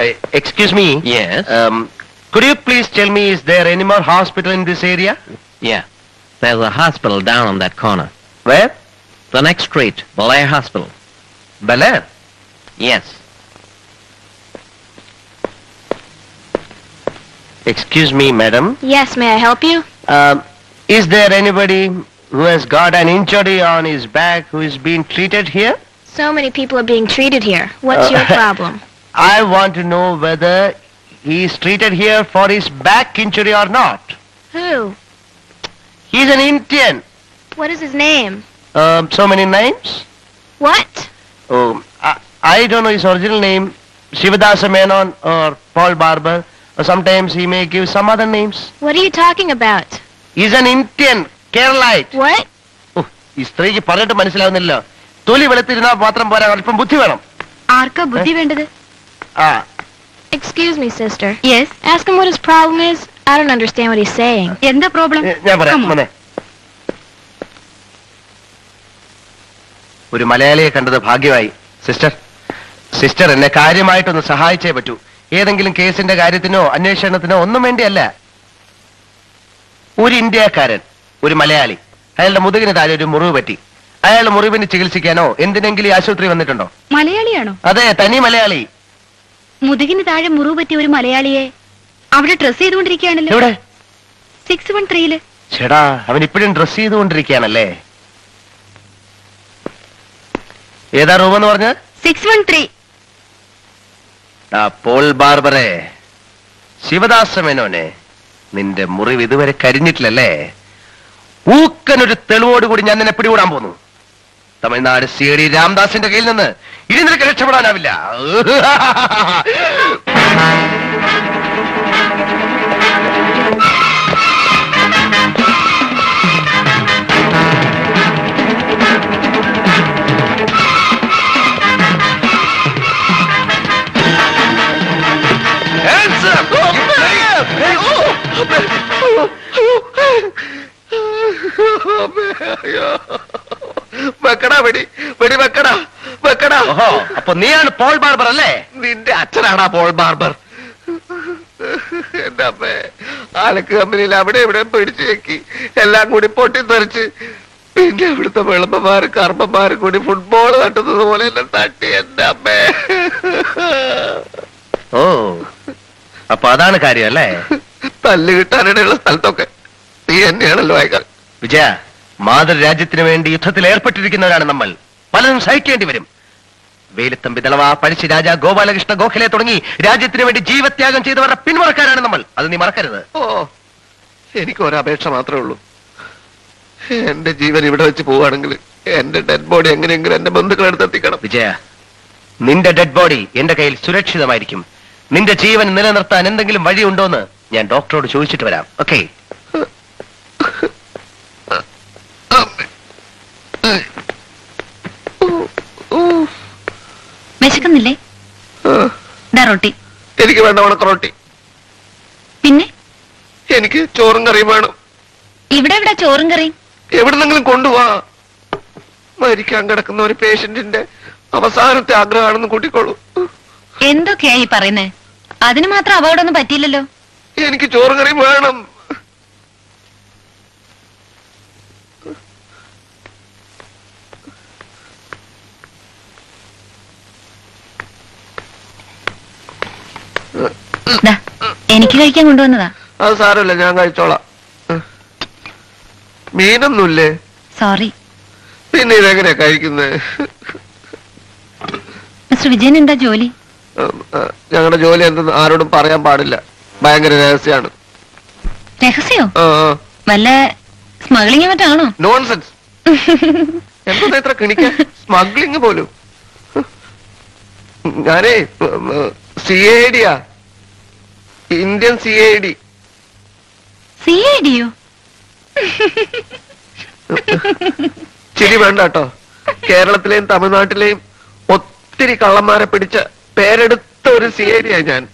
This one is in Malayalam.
Excuse me Yes. could you please tell me is there any more hospital in this area Yeah. There's a hospital down on that corner. where The next street, Belair Hospital. Belair Yes. excuse me madam Yes, may I help you? um, is there anybody who has got an injury on his back who is being treated here So many people are being treated here. What's your Uh, problem? I want to know whether he is treated here for his back injury or not Who? he's an Indian What is his name? um, so many names What? Oh, I, I don't know his original name, Shivadasa Menon or Paul Barber, or sometimes he may give some other names. What are you talking about? He's an Indian, Keralite. What? Oh, ഈ സ്ത്രീക്ക് പറഞ്ഞിട്ട് മനസ്സിലാവുന്നില്ല തൊലി വെളുത്തിരുന്നാൽ മാത്രം പോരാ അല്പം ബുദ്ധി വേണം ആർക്കാ ബുദ്ധി വേണ്ടത് ആ Excuse me, sister. Yes Ask him what his problem is. I don't understand what he's saying. എന്താ പ്രോബ്ലം ഏ, ഞാൻ പറയാം വന്നേ ഒരു മലയാളിയെ കണ്ടത് ഭാഗ്യമായി സിസ്റ്റർ സിസ്റ്റർ എന്നെ കാര്യമായിട്ടൊന്ന് സഹായിച്ചേ പറ്റൂ ഏതെങ്കിലും കേസിന്റെ കാര്യത്തിനോ അന്വേഷണത്തിനോ ഒന്നും വേണ്ടിയല്ല ഒരു ഇന്ത്യക്കാരൻ ഒരു മലയാളി അയാളുടെ മുതുകിന് താഴെ ഒരു മുറിവ് പറ്റി അയാളുടെ മുറിവിന് ചികിത്സിക്കാനോ എന്തിനെങ്കിലും ഈ ആശുപത്രി വന്നിട്ടുണ്ടോ മലയാളിയാണോ അതെ തനി മലയാളി മുതുകിന് താഴെ മുറിവ് പറ്റിയ ഒരു മലയാളിയെ അവിടെ ഡ്രസ് ചെയ്തുകൊണ്ടിരിക്കുകയാണല്ലോ എവിടെ സിക്സ് വൺ ത്രീയില് ചേടാ അവൻ ഇപ്പോഴും ഡ്രസ് ചെയ്തുകൊണ്ടിരിക്കുകയാണല്ലേ ഏതാ റൂം എന്ന് പറഞ്ഞത് സിക്സ് വൺ ത്രീ ആ പോൾ ബാർബറെ ശിവദാസ മേനോനെ നിന്റെ മുറിവ് ഇതുവരെ കരിഞ്ഞിട്ടില്ലല്ലേ ഊക്കനൊരു തെളിവോട് കൂടി ഞാൻ നിന്നെ പിടികൂടാൻ പോന്നു തമിഴ്നാട് സി ഡി രാംദാസിന്റെ കയ്യിൽ നിന്ന് ഇനി നിനക്ക് രക്ഷപ്പെടാനാവില്ല Hands up! വെക്കടാ വെടി വെടി വെക്കടാ വെക്കടാ ഓഹോ അപ്പൊ നീയാണ് പോൾ ബാർബർ അല്ലേ നിന്റെ അച്ഛനാടാ പോൾ ബാർബർ എന്റെ അമ്മേ ആലക്ക് കമ്പനിയിൽ അവിടെ ഇവിടെ പിടിച്ചു വെക്കി എല്ലാം കൂടി പൊട്ടിത്തെറിച്ച് പിന്നെ അവിടുത്തെ വെളുപ്പന്മാര് കർമ്മന്മാരും കൂടി ഫുട്ബോൾ തട്ടുന്നത് പോലെ എന്നെ തട്ടി എന്റെ അമ്മേ ഓ അപ്പൊ അതാണ് കാര്യം അല്ലേ തല്ല് കിട്ടാനിടയുള്ള സ്ഥലത്തൊക്കെ നീ തന്നെയാണല്ലോ അയക്കാൾ വിജയ മാതൃരാജ്യത്തിന് വേണ്ടി യുദ്ധത്തിൽ ഏർപ്പെട്ടിരിക്കുന്നവരാണ് നമ്മൾ പലതും സഹിക്കേണ്ടി വരും വേലുത്തമ്പി ദളവ പഴശ്ശി രാജ ഗോപാലകൃഷ്ണ ഗോഖലെ തുടങ്ങി രാജ്യത്തിന് വേണ്ടി ജീവത്യാഗം ചെയ്തവരുടെ പിന്മുറക്കാരാണ് നമ്മൾ അത് നീ മറക്കരുത് ഓ എനിക്ക് ഒരപേക്ഷ മാത്രമേ ഉള്ളൂ എന്റെ ജീവൻ ഇവിടെ വെച്ച് പോവുകയാണെങ്കിൽ എന്റെ ഡെഡ് ബോഡി എങ്ങനെയെങ്കിലും എന്റെ ബന്ധുക്കളെടുത്ത് എത്തിക്കണം വിജയ നിന്റെ ഡെഡ് ബോഡി എന്റെ കയ്യിൽ സുരക്ഷിതമായിരിക്കും നിന്റെ ജീവൻ നിലനിർത്താൻ എന്തെങ്കിലും വഴിയുണ്ടോന്ന് ഞാൻ ഡോക്ടറോട് ചോദിച്ചിട്ട് വരാം ഓക്കെ വിശക്കുന്നില്ലേ ദാ റൊട്ടി എനിക്ക് വേണ്ട ഉണക്കറൊട്ടി പിന്നെ എനിക്ക് ചോറും കറിയും വേണം ഇവിടെ ഇവിടെ ചോറും കറിയും എവിടുന്നെങ്കിലും കൊണ്ടുപോവാ മരിക്കാൻ കിടക്കുന്ന ഒരു പേഷ്യന്റിന്റെ അവസാനത്തെ ആഗ്രഹമാണെന്ന് കൂട്ടിക്കോളൂ എന്തൊക്കെയാ ഈ പറയുന്നേ അതിന് മാത്രം അപകടമൊന്നും പറ്റിയില്ലല്ലോ എനിക്ക് ചോറും കറിയും വേണം ദാ എനിക്ക് കഴിക്കാൻ കൊണ്ടുവന്നതാ അത് സാരമില്ല ഞാൻ കഴിച്ചോളാം മീനൊന്നുമില്ലേ സോറി പിന്നെ ഇതെങ്ങനെയാ കഴിക്കുന്നത് മിസ്റ്റർ വിജയൻ എന്താ ജോലി ഞങ്ങളുടെ ജോലി എന്തെന്ന് ആരോടും പറയാൻ പാടില്ല ഭയങ്കര രഹസ്യമാണ് രഹസ്യോ ആ വല്ല സ്മഗ്ലിംഗ് മറ്റാണോ നോൺസെൻസ് എന്താ ഇത്ര കിണിക്കാൻ സ്മഗ്ലിംഗ് പോലും ഞാനേ സി ഐ ഡിയാ Indian C I D C I ഡിയോ ചിരി വേണ്ട കേട്ടോ കേരളത്തിലെയും തമിഴ്നാട്ടിലെയും ഒത്തിരി കള്ളന്മാരെ പിടിച്ച പേരെടുത്ത ഒരു സി ഐ ഡിയാ ഞാൻ